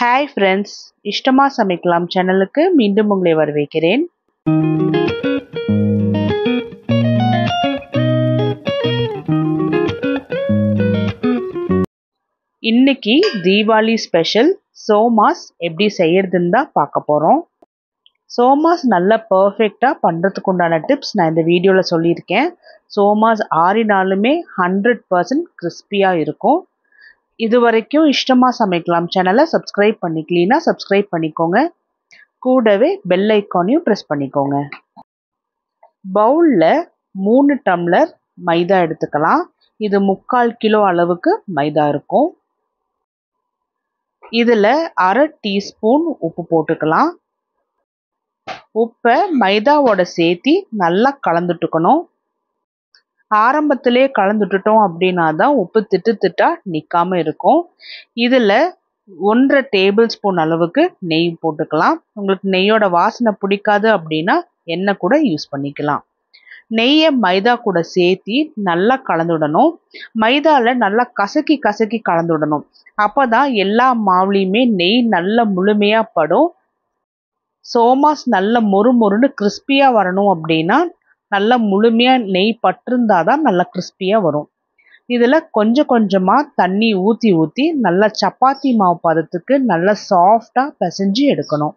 hi friends இஷ்டமா சமைக்கலாம் சேனலுக்கு மீண்டும் உங்களை வரவேற்கிறேன் இன்னைக்கு தீபாவளி ஸ்பெஷல் சோமாஸ் எப்படி செய்யறதுன்னு தான் பார்க்க போகிறோம் சோமாஸ் நல்ல பர்ஃபெக்டாக பண்ணுறதுக்கு உண்டான டிப்ஸ் நான் இந்த வீடியோவில் சொல்லியிருக்கேன் சோமாஸ் ஆறினாலுமே ஹண்ட்ரட் பர்சன்ட் கிறிஸ்பியாக இருக்கும் இது வரைக்கும் இஷ்டமாக சமைக்கலாம் சேனலை சப்ஸ்கிரைப் பண்ணிக்கலீனா சப்ஸ்கிரைப் பண்ணிக்கோங்க கூடவே பெல் ஐக்கானையும் ப்ரெஸ் பண்ணிக்கோங்க பவுலில் மூணு டம்ளர் மைதா எடுத்துக்கலாம் இது முக்கால் கிலோ அளவுக்கு மைதா இருக்கும் இதில் அரை டீஸ்பூன் உப்பு போட்டுக்கலாம் உப்பை மைதாவோட சேர்த்தி நல்லா கலந்துட்டுக்கணும் ஆரம்பத்திலே கலந்துட்டுட்டோம் அப்படின்னா தான் உப்பு திட்டு திட்டா நிற்காம இருக்கும் இதில் ஒன்றரை டேபிள் ஸ்பூன் அளவுக்கு நெய் போட்டுக்கலாம் உங்களுக்கு நெய்யோட வாசனை பிடிக்காது அப்படின்னா எண்ணெய் கூட யூஸ் பண்ணிக்கலாம் நெய்யை மைதா கூட சேர்த்தி நல்லா கலந்துடணும் மைதாவில் நல்லா கசக்கி கசக்கி கலந்துடணும் அப்போ தான் எல்லா மாவுலேயுமே நெய் நல்ல முழுமையாக படும் சோமாஸ் நல்ல மொறு மொறுன்னு கிறிஸ்பியாக வரணும் அப்படின்னா நல்லா முழுமையாக நெய் பட்டிருந்தால் தான் நல்லா கிறிஸ்பியாக வரும் இதில் கொஞ்சம் கொஞ்சமாக தண்ணி ஊற்றி ஊற்றி நல்லா சப்பாத்தி மாவு பதத்துக்கு நல்லா சாஃப்டாக பிசைஞ்சு எடுக்கணும்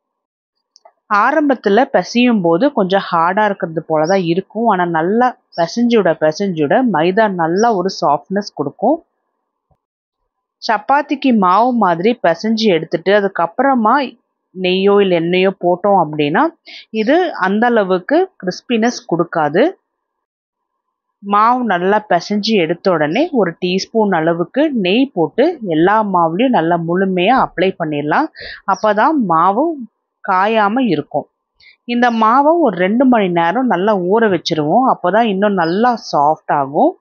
ஆரம்பத்தில் பிசையும் போது கொஞ்சம் ஹார்டாக இருக்கிறது போல தான் இருக்கும் ஆனால் நல்லா பிசைஞ்சுட பிசைஞ்சுட மைதா நல்லா ஒரு சாஃப்ட்னஸ் கொடுக்கும் சப்பாத்திக்கு மாவு மாதிரி பிசைஞ்சு எடுத்துட்டு அதுக்கப்புறமா நெய்யோ இல்லை எண்ணெயோ போட்டோம் அப்படின்னா இது அந்த அளவுக்கு கிறிஸ்பினஸ் கொடுக்காது மாவு நல்லா பிசைஞ்சு எடுத்த உடனே ஒரு டீஸ்பூன் அளவுக்கு நெய் போட்டு எல்லா மாவுலேயும் நல்லா முழுமையாக அப்ளை பண்ணிடலாம் அப்போ தான் மாவு காயாமல் இருக்கும் இந்த மாவை ஒரு ரெண்டு மணி நேரம் நல்லா ஊற வச்சுருவோம் அப்போ தான் இன்னும் நல்லா சாஃப்ட் ஆகும்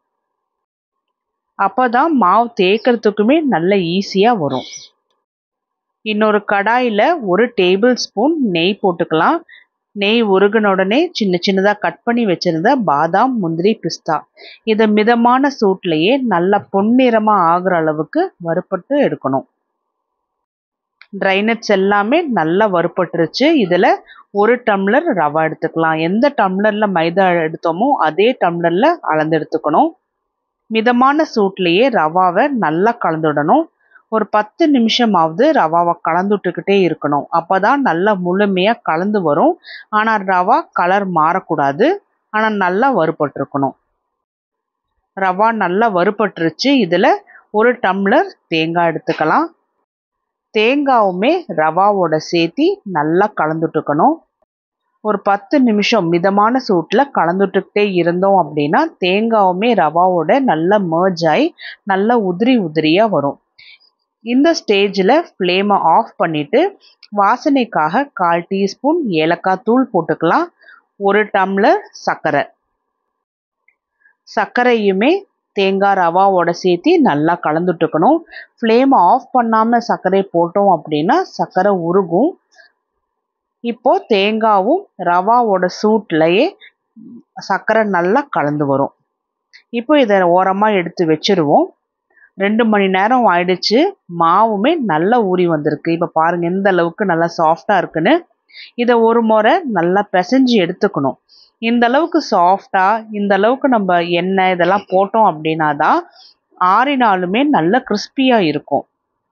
அப்போ தான் மாவு தேய்க்கிறதுக்குமே நல்ல ஈஸியாக வரும் இன்னொரு கடாயில் ஒரு டேபிள் ஸ்பூன் நெய் போட்டுக்கலாம் நெய் உருகின உடனே சின்ன சின்னதாக கட் பண்ணி வச்சுருந்த பாதாம் முந்திரி பிஸ்தா இதை மிதமான சூட்லேயே நல்லா பொன்னிறமாக ஆகிற அளவுக்கு வறுப்பட்டு எடுக்கணும் ட்ரை நட்ஸ் எல்லாமே நல்லா வறுப்பட்டுருச்சு இதில் ஒரு டம்ளர் ரவா எடுத்துக்கலாம் எந்த டம்ளரில் மைதா எடுத்தோமோ அதே டம்ளரில் அளந்து எடுத்துக்கணும் மிதமான சூட்லேயே ரவாவை நல்லா கலந்துடணும் ஒரு பத்து நிமிஷமாவது ரவாவை கலந்துட்டுக்கிட்டே இருக்கணும் அப்போ தான் நல்லா முழுமையாக கலந்து வரும் ஆனால் ரவா கலர் மாறக்கூடாது ஆனால் நல்லா வறுபட்டுருக்கணும் ரவா நல்லா வறுபட்டுருச்சு இதில் ஒரு டம்ளர் தேங்காய் எடுத்துக்கலாம் தேங்காவுமே ரவாவோட சேர்த்தி நல்லா கலந்துட்டுக்கணும் ஒரு பத்து நிமிஷம் மிதமான சூட்டில் கலந்துட்டுக்கிட்டே இருந்தோம் அப்படின்னா தேங்காவுமே ரவாவோட நல்லா மேர்ஜ் ஆகி நல்லா உதிரி உதிரியாக வரும் இந்த ஸ்டேஜில் ஃப்ளேமை ஆஃப் பண்ணிவிட்டு வாசனைக்காக கால் டீஸ்பூன் ஏலக்காய் தூள் போட்டுக்கலாம் ஒரு டம்ளர் சர்க்கரை சர்க்கரையுமே தேங்காய் ரவாவோட சேர்த்து நல்லா கலந்துட்டுக்கணும் ஃப்ளேமை ஆஃப் பண்ணாமல் சர்க்கரை போட்டோம் அப்படின்னா சர்க்கரை உருகும் இப்போ தேங்காவும் ரவாவோட சூட்லையே சர்க்கரை நல்லா கலந்து வரும் இப்போ இதை ஓரமாக எடுத்து வச்சுருவோம் ரெண்டு மணி நேரம் ஆயிடுச்சு மாவுமே நல்லா ஊறி வந்திருக்கு இப்போ பாருங்கள் எந்த அளவுக்கு நல்லா சாஃப்டாக இருக்குன்னு இதை ஒரு முறை நல்லா பிசைஞ்சு எடுத்துக்கணும் இந்த அளவுக்கு சாஃப்டாக இந்த அளவுக்கு நம்ம எண்ணெய் இதெல்லாம் போட்டோம் அப்படின்னா தான் ஆறினாலுமே நல்ல கிறிஸ்பியாக இருக்கும்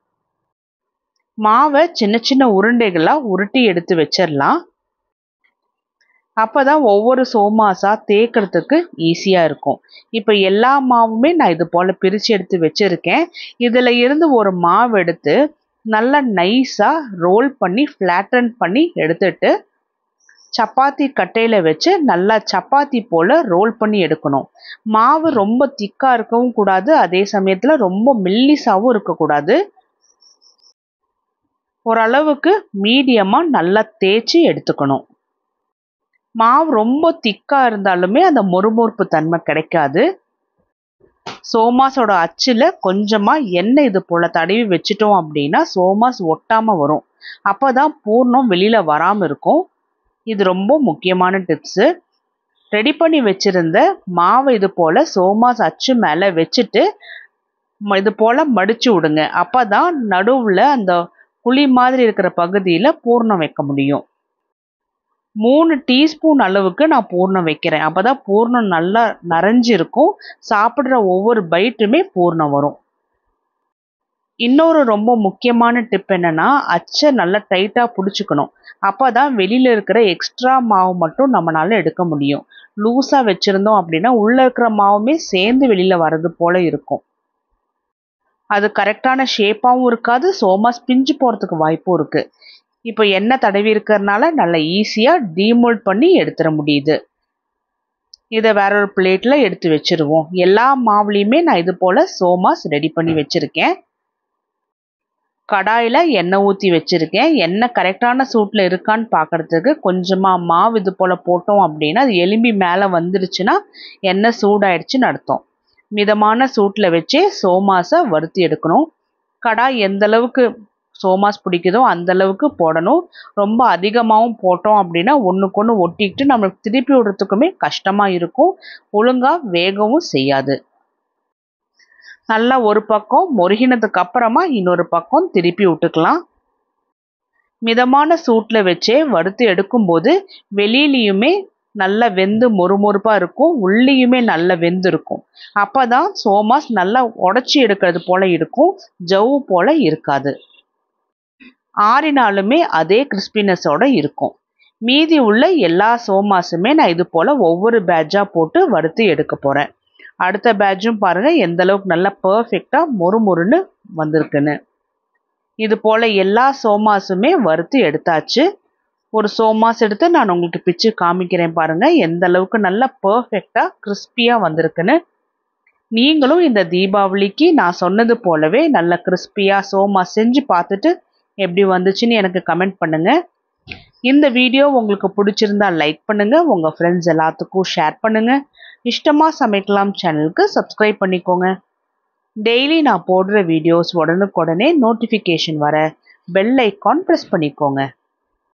மாவை சின்ன சின்ன உருண்டைகளாக உருட்டி எடுத்து வச்சிடலாம் அப்போ தான் ஒவ்வொரு சோமாஸாக தேய்க்கிறதுக்கு ஈஸியாக இருக்கும் இப்போ எல்லா மாவுமே நான் இது போல் பிரித்து எடுத்து வச்சுருக்கேன் இதில் இருந்து ஒரு மாவு எடுத்து நல்லா நைஸாக ரோல் பண்ணி ஃப்ளாட்டன் பண்ணி எடுத்துட்டு சப்பாத்தி கட்டையில் வச்சு நல்லா சப்பாத்தி போல் ரோல் பண்ணி எடுக்கணும் மாவு ரொம்ப திக்காக இருக்கவும் கூடாது அதே சமயத்தில் ரொம்ப மெல்லிசாவும் இருக்கக்கூடாது ஓரளவுக்கு மீடியமாக நல்லா தேய்ச்சி எடுத்துக்கணும் மாவு ரொம்ப திக்காக இருந்தாலுமே அந்த மொறுமொறுப்பு தன்மை கிடைக்காது சோமாஸோட அச்சில் கொஞ்சமாக எண்ணெய் இது போல் தடவி வச்சிட்டோம் அப்படின்னா சோமாஸ் ஒட்டாமல் வரும் அப்போ தான் பூர்ணம் வெளியில் வராமல் இருக்கும் இது ரொம்ப முக்கியமான டிப்ஸு ரெடி பண்ணி வச்சுருந்த மாவை இது போல் சோமாஸ் அச்சு மேலே வச்சுட்டு ம- இது போல் மடிச்சு விடுங்க அப்போ தான் நடுவில் அந்த குழி மாதிரி இருக்கிற பகுதியில் பூர்ணம் வைக்க முடியும் மூணு டீஸ்பூன் அளவுக்கு நான் பூர்ணம் வைக்கிறேன் அப்போ தான் பூர்ணம் நல்லா நரைஞ்சு இருக்கும் சாப்பிட்ற ஒவ்வொரு பைட்டுமே பூர்ணம் வரும் இன்னொரு ரொம்ப முக்கியமான டிப் என்னன்னா அச்சை நல்லா டைட்டாக பிடிச்சிக்கணும் அப்போ தான் வெளியில் இருக்கிற எக்ஸ்ட்ரா மாவு மட்டும் நம்மளால எடுக்க முடியும் லூஸாக வச்சுருந்தோம் அப்படின்னா உள்ளே இருக்கிற மாவுமே சேர்ந்து வெளியில் வர்றது போல் இருக்கும் அது கரெக்டான ஷேப்பாகவும் இருக்காது சோமாஸ் பிஞ்சு போகிறதுக்கு வாய்ப்பும் இருக்குது இப்போ எண்ணெய் தடவி இருக்கிறதுனால நல்லா ஈஸியாக டீமோல்ட் பண்ணி எடுத்துட முடியுது இதை வேற ஒரு பிளேட்டில் எடுத்து வச்சுருவோம் எல்லா மாவுலேயுமே நான் இது போல் சோமாஸ் ரெடி பண்ணி வச்சுருக்கேன் கடாயில் எண்ணெய் ஊற்றி வச்சுருக்கேன் எண்ணெய் கரெக்டான சூட்டில் இருக்கான்னு பார்க்குறதுக்கு கொஞ்சமாக மாவு இது போல் போட்டோம் அப்படின்னா அது எலும்பி மேலே வந்துடுச்சுன்னா எண்ணெய் சூடாயிடுச்சுன்னு அர்த்தம் மிதமான சூட்டில் வச்சே சோமாஸை வறுத்தி எடுக்கணும் கடாய் எந்த அளவுக்கு சோமாஸ் பிடிக்குதோ அந்த அளவுக்கு போடணும் ரொம்ப அதிகமாகவும் போட்டோம் அப்படின்னா ஒன்றுக்கு ஒன்று ஒட்டிக்கிட்டு நம்மளுக்கு திருப்பி விடுறதுக்குமே கஷ்டமாக இருக்கும் ஒழுங்காக வேகவும் செய்யாது நல்லா ஒரு பக்கம் மொருகினதுக்கு அப்புறமா இன்னொரு பக்கம் திருப்பி விட்டுக்கலாம் மிதமான சூட்டில் வச்சே வறுத்து எடுக்கும்போது வெளியிலையுமே நல்லா வெந்து மொறுமொறுப்பாக இருக்கும் உள்ளேயுமே நல்லா வெந்து இருக்கும் அப்போ தான் சோமாஸ் நல்லா உடச்சி எடுக்கிறது போல் இருக்கும் ஜவ்வு போல் இருக்காது ஆறினாலுமே அதே கிறிஸ்பினஸோட இருக்கும் மீதி உள்ள எல்லா சோமாஸுமே நான் இது போல் ஒவ்வொரு பேட்சாக போட்டு வறுத்து எடுக்க போகிறேன் அடுத்த பேட்சும் பாருங்கள் எந்த அளவுக்கு நல்லா பர்ஃபெக்டாக மொறுமொறுன்னு வந்திருக்குன்னு இது போல் எல்லா சோமாஸுமே வறுத்து எடுத்தாச்சு ஒரு சோமாஸ் எடுத்து நான் உங்களுக்கு பிச்சு காமிக்கிறேன் பாருங்கள் எந்த அளவுக்கு நல்லா பர்ஃபெக்டாக கிறிஸ்பியாக வந்திருக்குன்னு நீங்களும் இந்த தீபாவளிக்கு நான் சொன்னது போலவே நல்ல கிறிஸ்பியாக சோமாஸ் செஞ்சு பார்த்துட்டு எப்படி வந்துச்சுன்னு எனக்கு கமெண்ட் பண்ணுங்கள் இந்த வீடியோ உங்களுக்கு பிடிச்சிருந்தா லைக் பண்ணுங்கள் உங்கள் ஃப்ரெண்ட்ஸ் எல்லாத்துக்கும் ஷேர் பண்ணுங்கள் இஷ்டமாக சமைக்கலாம் சேனலுக்கு சப்ஸ்கிரைப் பண்ணிக்கோங்க டெய்லி நான் போடுற வீடியோஸ் உடனுக்குடனே நோட்டிஃபிகேஷன் வர பெல் ஐக்கான் ப்ரெஸ் பண்ணிக்கோங்க